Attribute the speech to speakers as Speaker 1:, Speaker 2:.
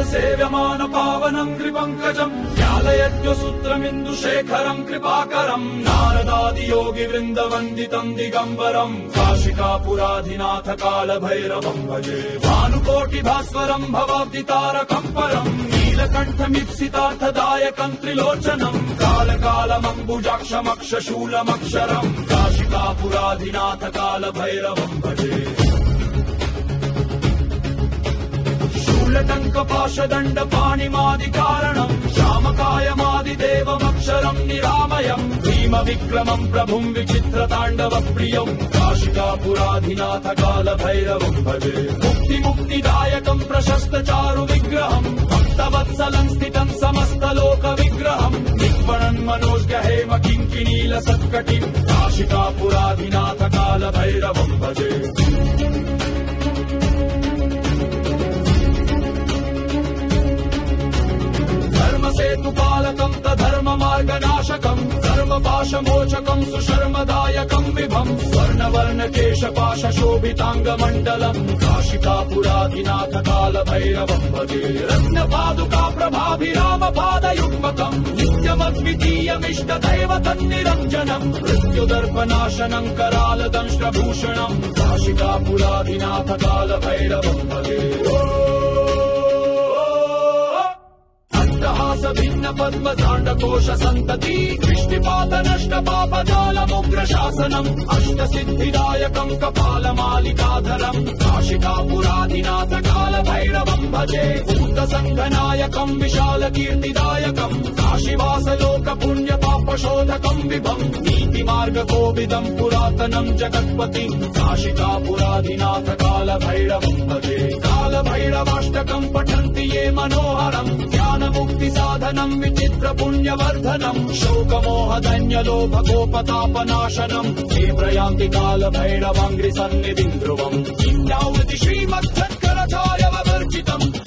Speaker 1: సేవ్యమాన పావనం కృపంకజం జ్ఞాలయజ్ఞసూత్రమిందు శేఖరం కృపాకరం నారదాది యోగి వృంద వందితం దిగంబరం కాశికాపురాధినాథ కాల భైరవం భజే భానుకోటి భాస్వరం భవాబ్ది తారకం పరం నీలకంఠమిప్సితార్థదాయకం త్రిలోచనం కాలకాలమంబుజాక్షమక్ష శూలమక్షరం కాశికాపురాధినాథ కాల భైరవం భజే శూలటంక పాశదండ పాణిమాది కారణం శ్యామకాయమాది దేవమక్షరం నిరామయం భీమ విక్రమం ప్రభుం విచిత్ర తాండవ ప్రియం కాశికాపురాధినాథ కాల భైరవం భజే ముక్తి ముక్తిదాయకం ప్రశస్త చారు విగ్రహం భక్తవత్సలం స్థితం సమస్త లోక విగ్రహం నిప్పణన్ మనోజ్ఞ హేమ కింకిణీల సత్కటిం కాశికాపురాధినాథ కాల భైరవం భజే ధర్మసేతు పాలకం ధర్మ మార్గ నాశకం ధర్మ పాశమోచకం సుశర్మదాయకం విభం స్వర్ణవర్ణ కేశ పాశ శోభితాంగ మండలం కాశికాపురాధినాథ కాల భైరవం భజే రత్న పాదుకా ప్రభాభిరామ పాదయుగ్మకం నిత్యమద్వితీయమిష్ట దైవ తన్నిరంజనం మృత్యుదర్పనాశనం కరాలదంశ్రభూషణం కాశికాపురాధినాథ కాల భైరవం భజే అట్టహాస భిన్న పద్మ కోశ సంతతి దృష్టిపాత నష్ట పాపజాలముగ్ర శాసనం అష్ట సిద్ధిదాయకం కపాల మాలికాధరం కాశికాపురాధినాథ కాల భైరవం భజే భూత సంఘనాయకం విశాల కీర్తిదాయకం కాశీవాస లోక పుణ్య పాపశోధకం విభం నీతి మార్గ కోవిదం పురాతనం జగత్పతి కాశికాపురాధినాథ కాల భైరవం భజే కాల భైరవాష్టకం పఠంతి ఏ మనోహరం జ్ఞాన ముక్తి సాధనం విచిత్ర పుణ్యవర్ధనం శోకమోహ ధన్య లోభ కోపతాపనాశనం ఏ ప్రయాంతి కాల భైరవాంగ్రి సన్నిధిం ధ్రువం శ్రీమత్సత్కర ఛాయవర్జితం